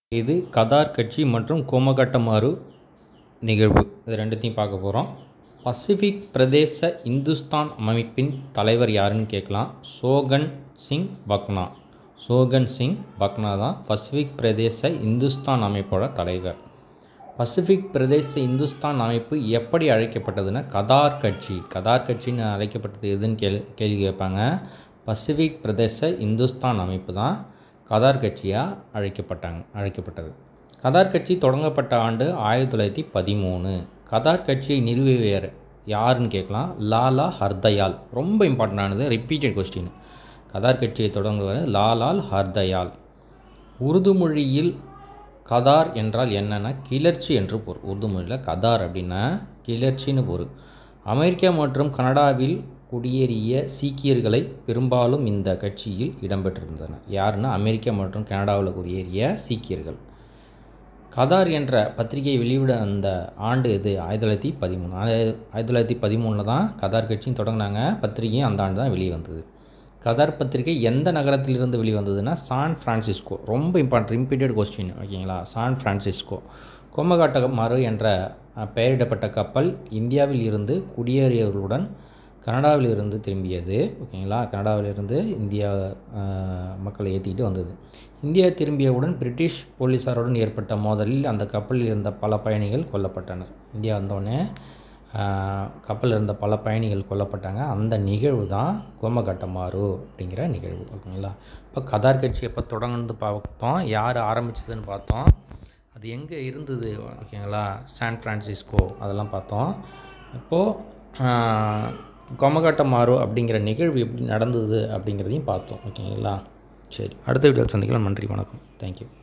இது கதார் கட்சி மற்றும் கோமகட்டமாரு நிகழ்வு இது ரெண்டுத்தையும் பார்க்க போகிறோம் பசிபிக் பிரதேச இந்துஸ்தான் அமைப்பின் தலைவர் யாருன்னு கேட்கலாம் சோகன் சிங் பக்னா சோகன் சிங் பக்னா தான் பசிபிக் பிரதேச இந்துஸ்தான் அமைப்போட தலைவர் பசிபிக் பிரதேச இந்துஸ்தான் அமைப்பு எப்படி அழைக்கப்பட்டதுன்னா கதார் கட்சி கதார் கட்சின்னு அழைக்கப்பட்டது எதுன்னு கேள்வி கேள்வி கேட்பாங்க பசிபிக் பிரதேச இந்துஸ்தான் அமைப்பு தான் கதார் கட்சியாக அழைக்கப்பட்டாங்க அழைக்கப்பட்டது கதார் கட்சி தொடங்கப்பட்ட ஆண்டு ஆயிரத்தி தொள்ளாயிரத்தி பதிமூணு கதார் கட்சியை நிறுவியவர் யாருன்னு கேட்கலாம் லாலா ஹர்தயால் ரொம்ப இம்பார்ட்டண்டானது ரிப்பீட்டட் கொஸ்டின் கதார் கட்சியை தொடங்குவர் லாலால் ஹர்தயால் உருது மொழியில் கதார் என்றால் என்னென்னா கிளர்ச்சி என்று பொருள் உருது மொழியில் கதார் அப்படின்னா கிளர்ச்சின்னு பொருள் அமெரிக்கா மற்றும் கனடாவில் குடியேறிய சீக்கியர்களை பெரும்பாலும் இந்த கட்சியில் இடம்பெற்றிருந்தனர் யாருன்னா அமெரிக்கா மற்றும் கனடாவில் குடியேறிய சீக்கியர்கள் கதார் என்ற பத்திரிகை வெளியிட அந்த ஆண்டு இது ஆயிரத்தி தொள்ளாயிரத்தி பதிமூணு ஆயிரத்தி தொள்ளாயிரத்தி பதிமூணில் தான் கதார் கட்சியும் தொடங்கினாங்க பத்திரிகையும் அந்த ஆண்டு தான் வெளியே வந்தது கதார் பத்திரிகை எந்த நகரத்திலிருந்து வெளிவந்ததுன்னா சான் ஃப்ரான்சிஸ்கோ ரொம்ப இம்பார்ட்டன்ட் ரிப்பீட்டட் கொஸ்டின் ஓகேங்களா சான் ஃப்ரான்சிஸ்கோ கொம்மகாட்டமாறு என்ற பெயரிடப்பட்ட கப்பல் இந்தியாவில் இருந்து குடியேறியவர்களுடன் கனடாவில் இருந்து திரும்பியது ஓகேங்களா கனடாவிலிருந்து இந்தியா மக்களை ஏற்றிக்கிட்டு வந்தது இந்தியா திரும்பியவுடன் பிரிட்டிஷ் போலீஸாருடன் ஏற்பட்ட மோதலில் அந்த கப்பலில் இருந்த பல பயணிகள் கொல்லப்பட்டனர் இந்தியா வந்தோடனே கப்பலில் இருந்த பல பயணிகள் கொல்லப்பட்டாங்க அந்த நிகழ்வு தான் கோமகட்டமாறு அப்படிங்கிற நிகழ்வு ஓகேங்களா இப்போ கதார் கட்சி எப்போ தொடங்குனது பார்த்தோம் யார் ஆரம்பிச்சதுன்னு பார்த்தோம் அது எங்கே இருந்தது ஓகேங்களா சான் ஃப்ரான்சிஸ்கோ அதெல்லாம் பார்த்தோம் இப்போது கொமகாட்டமாறு அப்படிங்கிற நிகழ்வு எப்படி நடந்தது அப்படிங்கிறதையும் பார்த்தோம் ஓகேங்களா சரி அடுத்த வீடியோவில் சந்திக்கலாம் நன்றி வணக்கம் தேங்க்யூ